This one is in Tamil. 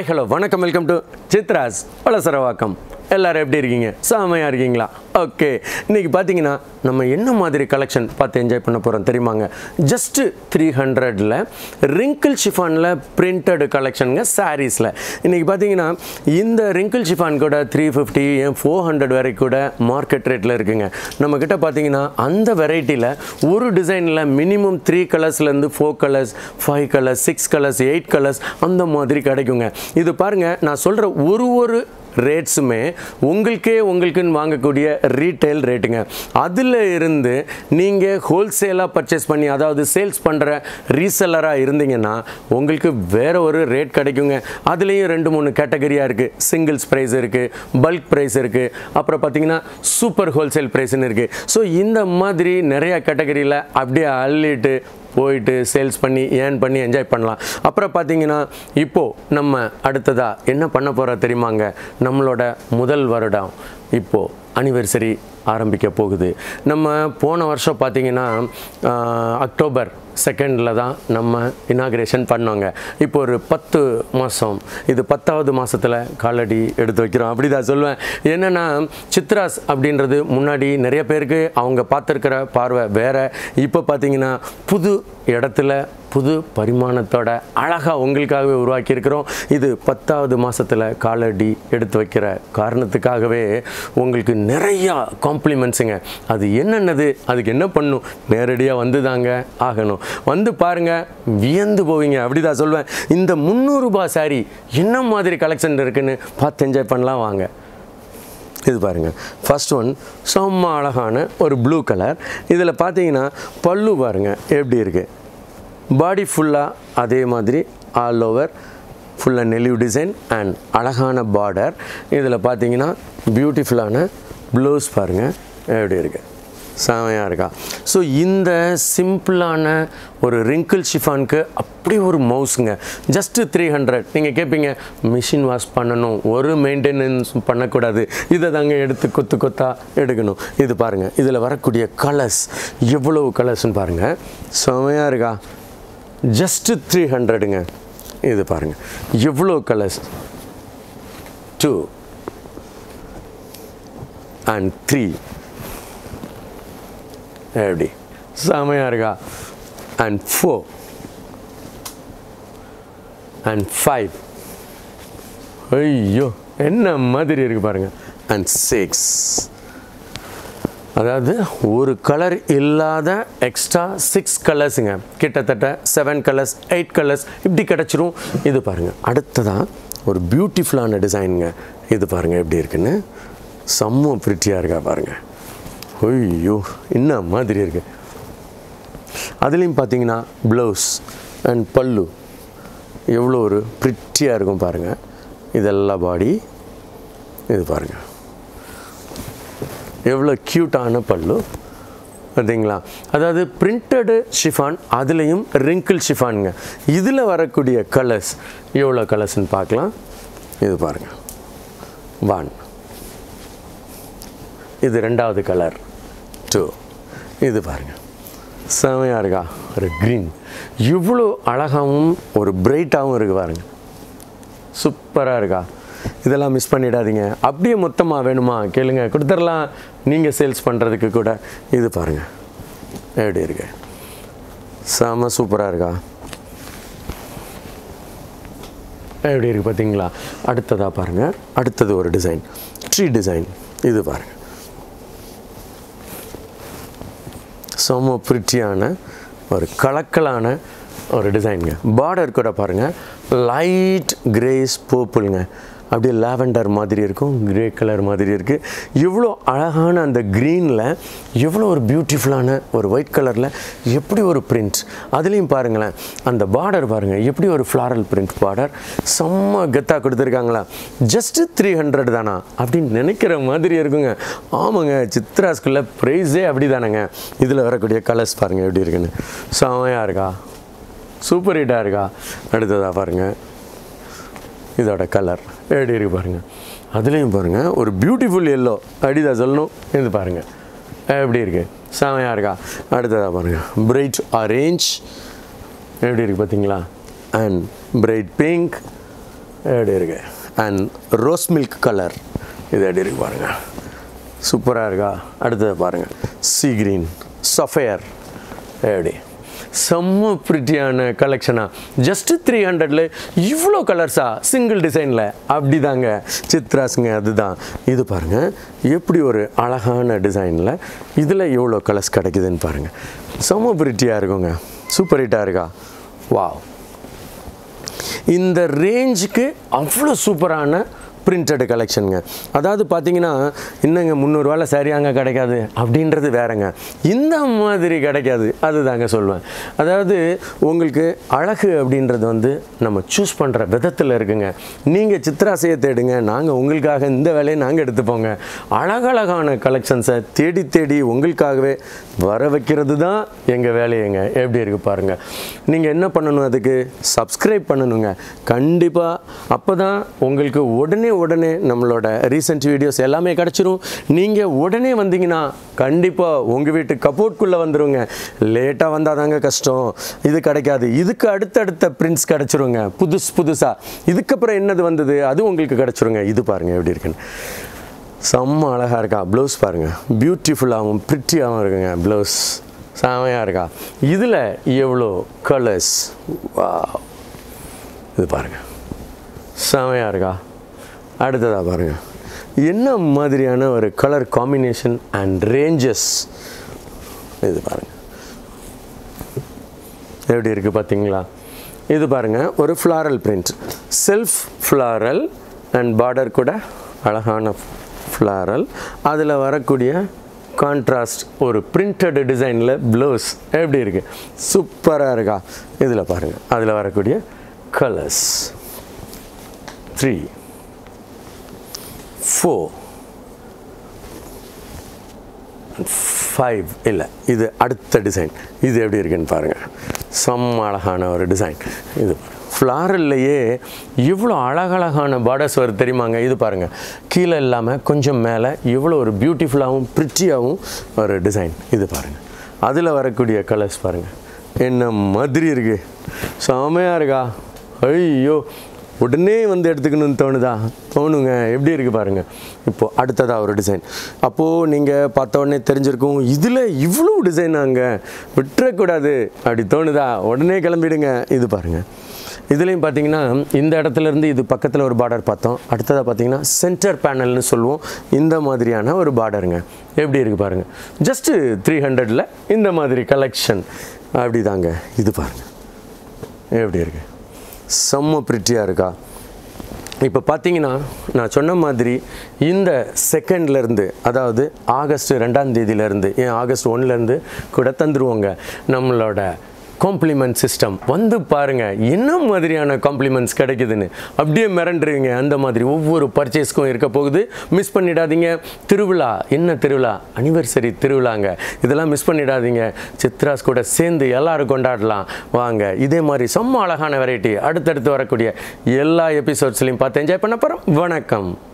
ஹாய் ஹலோ வணக்கம் வெல்கம் டு சித்ராஸ் பலசரவாக்கம் எல்லாரும் எப்படி இருக்கீங்க செமையாக இருக்கீங்களா ஓகே இன்னைக்கு பார்த்தீங்கன்னா நம்ம என்ன மாதிரி கலெக்ஷன் பார்த்து என்ஜாய் பண்ண போகிறோம் தெரியுமாங்க ஜஸ்ட்டு த்ரீ ஹண்ட்ரடில் ரிங்கிள் ஷிஃபானில் பிரிண்டட் கலெக்ஷனுங்க சாரீஸில் இன்றைக்கி பார்த்தீங்கன்னா இந்த ரிங்கிள் ஷிஃபான் கூட த்ரீ ஃபிஃப்டி ஏன் ஃபோர் ஹண்ட்ரட் வரைக்கும் கூட மார்க்கெட் ரேட்டில் இருக்குங்க நம்மக்கிட்ட பார்த்தீங்கன்னா அந்த வெரைட்டியில் ஒரு டிசைனில் மினிமம் த்ரீ கலர்ஸ்லேருந்து four colours five colours six colours eight colours அந்த மாதிரி கிடைக்குங்க இது பாருங்கள் நான் சொல்கிற ஒரு ஒரு ரேட்ஸுமே உங்களுக்கே உங்களுக்குன்னு வாங்கக்கூடிய ரீட்டைல் ரேட்டுங்க அதில் இருந்து நீங்கள் ஹோல்சேலாக பர்ச்சேஸ் பண்ணி அதாவது சேல்ஸ் பண்ணுற ரீசெல்லராக இருந்தீங்கன்னா உங்களுக்கு வேறு ஒரு ரேட் கிடைக்குங்க அதுலேயும் ரெண்டு மூணு கேட்டகரியாக இருக்குது சிங்கிள்ஸ் ப்ரைஸ் இருக்குது பல்க் ப்ரைஸ் இருக்குது அப்புறம் பார்த்தீங்கன்னா சூப்பர் ஹோல்சேல் ப்ரைஸ்னு இருக்குது ஸோ இந்த மாதிரி நிறைய கேட்டகரியில் அப்படியே அள்ளிட்டு போயிட்டு சேல்ஸ் பண்ணி ஏர்ன் பண்ணி என்ஜாய் பண்ணலாம் அப்புறம் பார்த்தீங்கன்னா இப்போது நம்ம அடுத்ததாக என்ன பண்ண போகிறோம் தெரியுமாங்க நம்மளோட முதல் வருடம் இப்போது அனிவர்சரி ஆரம்பிக்க போகுது நம்ம போன வருஷம் பார்த்தீங்கன்னா ஆஹ், அக்டோபர் செகண்டில் தான் நம்ம இனாகிரேஷன் பண்ணோங்க இப்போ ஒரு பத்து மாதம் இது பத்தாவது மாதத்தில் காலடி எடுத்து வைக்கிறோம் அப்படி தான் சொல்லுவேன் என்னென்னா சித்ராஸ் அப்படின்றது முன்னாடி நிறைய பேருக்கு அவங்க பார்த்துருக்கிற பார்வை வேற இப்போ பார்த்தீங்கன்னா புது இடத்துல புது பரிமாணத்தோட அழகாக உங்களுக்காகவே உருவாக்கியிருக்கிறோம் இது பத்தாவது மாதத்தில் காலடி எடுத்து வைக்கிற காரணத்துக்காகவே உங்களுக்கு நிறையா காம்ப்ளிமெண்ட்ஸுங்க அது என்னென்னது அதுக்கு என்ன பண்ணும் நேரடியாக வந்து தாங்க ஆகணும் வந்து பாருங்கள் வியந்து போவீங்க அப்படி தான் சொல்வேன் இந்த முந்நூறுரூபா saree என்ன மாதிரி கலெக்ஷன் இருக்குன்னு பார்த்து என்ஜாய் பண்ணலாம் வாங்க இது பாருங்கள் ஃபர்ஸ்ட் ஒன் செம்ம அழகான ஒரு ப்ளூ கலர் இதில் பார்த்தீங்கன்னா பல்லு பாருங்கள் எப்படி இருக்குது பாடி ஃபுல்லாக அதே மாதிரி ஆல் ஓவர் ஃபுல்லாக நெலிவ் டிசைன் அண்ட் அழகான பார்டர் இதில் பார்த்தீங்கன்னா பியூட்டிஃபுல்லான ப்ளவுஸ் பாருங்கள் எப்படி இருக்குது செமையாக இருக்கா ஸோ இந்த சிம்பிளான ஒரு ரிங்கிள் ஷிஃபானுக்கு அப்படி ஒரு மவுஸுங்க ஜஸ்ட்டு த்ரீ ஹண்ட்ரட் நீங்கள் கேட்பீங்க மிஷின் வாஷ் பண்ணணும் ஒரு மெயின்டெனன்ஸ் பண்ணக்கூடாது இதை தாங்க எடுத்து கொத்து கொத்தா எடுக்கணும் இது பாருங்கள் இதில் வரக்கூடிய கலர்ஸ் எவ்வளவு கலர்ஸ்னு பாருங்கள் செமையாக இருக்கா ஜஸ்ட்டு த்ரீ ஹண்ட்ரடுங்க இது பாருங்கள் எவ்வளோ கலர்ஸ் டூ அண்ட் த்ரீ எப்படி செமையாக இருக்கா அண்ட் ஃபோர் அண்ட் ஃபைவ் ஐயோ என்ன மாதிரி இருக்கு பாருங்க அண்ட் சிக்ஸ் அதாவது ஒரு கலர் இல்லாத எக்ஸ்ட்ரா சிக்ஸ் கலர்ஸுங்க கிட்டத்தட்ட செவன் கலர்ஸ் எயிட் கலர்ஸ் இப்படி கிடச்சிரும் இது பாருங்கள் அடுத்ததாக ஒரு பியூட்டிஃபுல்லான டிசைனுங்க இது பாருங்கள் எப்படி இருக்குன்னு செம்ம பிரிட்டியாக இருக்கா பாருங்கள் ஐயோ என்ன மாதிரி இருக்கு அதுலேயும் பார்த்தீங்கன்னா ப்ளவுஸ் அண்ட் பல்லு எவ்வளோ ஒரு பிரிட்டியாக இருக்கும் பாருங்கள் இதெல்லாம் பாடி இது பாருங்கள் எவ்வளோ க்யூட்டான பல்லு பார்த்தீங்களா அதாவது பிரிண்டடு ஷிஃபான் அதுலேயும் ரிங்கிள் ஷிஃபானுங்க இதில் வரக்கூடிய கலர்ஸ் எவ்வளோ கலர்ஸ்னு பார்க்கலாம் இது பாருங்கள் ஒன் இது ரெண்டாவது கலர் டூ இது பாருங்கள் செமையாக இருக்கா ஒரு க்ரீன் இவ்வளோ அழகாகவும் ஒரு பிரைட்டாகவும் இருக்குது பாருங்க சூப்பராக இருக்கா இதெல்லாம் மிஸ் பண்ணிடாதீங்க அப்படியே மொத்தமாக வேணுமா கேளுங்க கொடுத்துடலாம் நீங்கள் சேல்ஸ் பண்ணுறதுக்கு கூட இது பாருங்கள் எப்படி இருக்கு செம சூப்பராக இருக்கா எப்படி இருக்குது பார்த்தீங்களா அடுத்ததாக பாருங்கள் அடுத்தது ஒரு டிசைன் ட்ரீ டிசைன் இது பாருங்கள் செம பிரிட்டியான ஒரு கலக்கலான ஒரு டிசைனுங்க பார்டர் கூட பாருங்கள் லைட் கிரேஸ் பர்பிளுங்க அப்படியே லாவெண்டர் மாதிரி இருக்கும் கிரே கலர் மாதிரி இருக்குது இவ்வளோ அழகான அந்த க்ரீனில் எவ்வளோ ஒரு பியூட்டிஃபுல்லான ஒரு ஒயிட் கலரில் எப்படி ஒரு பிரிண்ட் அதுலேயும் பாருங்களேன் அந்த பார்டர் பாருங்கள் எப்படி ஒரு ஃப்ளாரல் பிரிண்ட் பார்டர் செம்ம கெத்தாக கொடுத்துருக்காங்களா ஜஸ்ட்டு த்ரீ ஹண்ட்ரட் தானா அப்படின்னு நினைக்கிற மாதிரி இருக்குங்க ஆமாங்க சித்ராஸ்குள்ள ப்ரைஸே அப்படி தானேங்க இதில் வரக்கூடிய கலர்ஸ் பாருங்கள் எப்படி இருக்குன்னு செமையாக இருக்கா சூப்பர் ஹிட்டாக இருக்கா அடுத்ததாக பாருங்கள் இதோட கலர் எப்படி இருக்கு பாருங்கள் அதுலேயும் பாருங்கள் ஒரு பியூட்டிஃபுல் எல்லோ அப்படிதான் சொல்லணும் இது பாருங்கள் எப்படி இருக்கு செமையாக இருக்கா அடுத்ததாக பாருங்கள் பிரைட் ஆரேஞ்ச் எப்படி இருக்கு பார்த்தீங்களா அண்ட் பிரைட் பிங்க் எப்படி இருக்கு அண்ட் ரோஸ் மில்க் கலர் இது எப்படி இருக்கு பாருங்கள் சூப்பராக இருக்கா அடுத்தது பாருங்கள் சீ கிரீன் சஃபயர் எப்படி செம்ம பிரிட்டியான கலெக்ஷனா ஜஸ்ட் த்ரீ ஹண்ட்ரட்ல இவ்வளோ கலர்ஸா சிங்கிள் டிசைனில் அப்படி தாங்க சித்ராஸுங்க அதுதான் இது பாருங்கள் எப்படி ஒரு அழகான டிசைனில் இதில் எவ்வளோ கலர்ஸ் கிடைக்குதுன்னு பாருங்கள் செம்ம பிரிட்டியாக இருக்குங்க சூப்பர் ஹிட்டாக இருக்கா வாவ் இந்த ரேஞ்சுக்கு அவ்வளோ சூப்பரான பிரிண்டட் கலெக்ஷனுங்க அதாவது பார்த்தீங்கன்னா இன்னங்க முந்நூறுவால சரியாங்க கிடைக்காது அப்படின்றது வேறங்க இந்த மாதிரி கிடைக்காது அதுதாங்க சொல்லுவேன் அதாவது உங்களுக்கு அழகு அப்படின்றது வந்து நம்ம சூஸ் பண்ணுற விதத்தில் இருக்குங்க நீங்கள் சித்ராசையை தேடுங்க நாங்கள் உங்களுக்காக இந்த வேலையை நாங்கள் எடுத்துப்போங்க அழகழகான கலெக்ஷன்ஸை தேடி தேடி உங்களுக்காகவே வர வைக்கிறது தான் எங்கள் வேலையங்க எப்படி இருக்கு பாருங்கள் நீங்கள் என்ன பண்ணணும் அதுக்கு சப்ஸ்கிரைப் பண்ணணுங்க கண்டிப்பாக அப்போ தான் உங்களுக்கு உடனே உடனே நம்மளோட ரீசெண்ட் வீடியோஸ் எல்லாமே கிடச்சிரும் நீங்கள் உடனே வந்தீங்கன்னா கண்டிப்பாக உங்கள் வீட்டு கபோர்ட்குள்ளே வந்துருங்க லேட்டாக வந்தால் தாங்க கஷ்டம் இது கிடைக்காது இதுக்கு அடுத்தடுத்த பிரிண்ட்ஸ் கிடச்சிருங்க புதுசு புதுசாக இதுக்கப்புறம் என்னது வந்தது அது உங்களுக்கு கிடச்சிருங்க இது பாருங்கள் எப்படி இருக்குன்னு செம்ம அழகாக இருக்கா ப்ளவுஸ் பாருங்கள் பியூட்டிஃபுல்லாகவும் ப்ரிட்டியாகவும் இருக்குங்க ப்ளவுஸ் செமையாக இருக்கா இதில் எவ்வளோ கலர்ஸ் வா இது பாருங்கள் செமையாக இருக்கா அடுத்ததாக பாருங்கள் என்ன மாதிரியான ஒரு கலர் காம்பினேஷன் அண்ட் ரேஞ்சஸ் இது பாருங்கள் எப்படி இருக்குது பார்த்தீங்களா இது பாருங்கள் ஒரு floral print self floral and border கூட அழகான ஃப்ளாரல் அதில் வரக்கூடிய கான்ட்ராஸ்ட் ஒரு பிரிண்டட் டிசைனில் ப்ளவுஸ் எப்படி இருக்குது சூப்பராக இருக்கா இதில் பாருங்கள் அதில் வரக்கூடிய கலர்ஸ் த்ரீ ஃபோர் ஃபைவ் இல்லை இது அடுத்த டிசைன் இது எப்படி இருக்குன்னு பாருங்கள் செம்ம அழகான ஒரு டிசைன் இது ஃப்ளாரல்லையே இவ்வளோ அழகழகான பார்டர்ஸ் வருது தெரியுமாங்க இது பாருங்கள் கீழே இல்லாமல் கொஞ்சம் மேலே இவ்வளோ ஒரு பியூட்டிஃபுல்லாகவும் ப்ரிட்டியாகவும் ஒரு டிசைன் இது பாருங்கள் அதில் வரக்கூடிய கலர்ஸ் பாருங்கள் என்ன மாதிரி இருக்குது செமையாக இருக்கா ஐயோ உடனே வந்து எடுத்துக்கணும்னு தோணுதா தோணுங்க எப்படி இருக்குது பாருங்கள் இப்போது அடுத்ததாக ஒரு டிசைன் அப்போது நீங்கள் பார்த்த உடனே தெரிஞ்சிருக்கும் இதில் இவ்வளோ டிசைனாங்க விட்டுறக்கூடாது அப்படி தோணுதா உடனே கிளம்பிடுங்க இது பாருங்கள் இதுலேயும் பார்த்தீங்கன்னா இந்த இடத்துல இருந்து இது பக்கத்தில் ஒரு பார்டர் பார்த்தோம் அடுத்ததாக பார்த்தீங்கன்னா சென்டர் பேனல்னு சொல்லுவோம் இந்த மாதிரியான ஒரு பார்டருங்க எப்படி இருக்குது பாருங்கள் ஜஸ்ட்டு த்ரீ ஹண்ட்ரடில் இந்த மாதிரி கலெக்ஷன் அப்படி தாங்க இது பாருங்கள் எப்படி இருக்குது செம்ம ப்ரிட்டியாக இருக்கா இப்போ பார்த்தீங்கன்னா நான் சொன்ன மாதிரி இந்த செகண்ட்லேருந்து அதாவது ஆகஸ்ட் ரெண்டாம் தேதியிலேருந்து ஏன் ஆகஸ்ட் ஒன்லேருந்து கூட தந்துருவோங்க நம்மளோட காம்ப்ளிமெண்ட் சிஸ்டம் வந்து பாருங்கள் என்ன மாதிரியான காம்ப்ளிமெண்ட்ஸ் கிடைக்குதுன்னு அப்படியே மிரண்டுருவீங்க அந்த மாதிரி ஒவ்வொரு பர்ச்சேஸ்க்கும் இருக்க போகுது மிஸ் பண்ணிடாதீங்க திருவிழா என்ன திருவிழா அனிவர்சரி திருவிழாங்க இதெல்லாம் மிஸ் பண்ணிடாதீங்க சித்ராஸ் கூட சேர்ந்து எல்லாரும் கொண்டாடலாம் வாங்க இதே மாதிரி செம்ம அழகான வெரைட்டி அடுத்தடுத்து வரக்கூடிய எல்லா எபிசோட்ஸ்லையும் பார்த்து என்ஜாய் பண்ண போகிறோம் வணக்கம்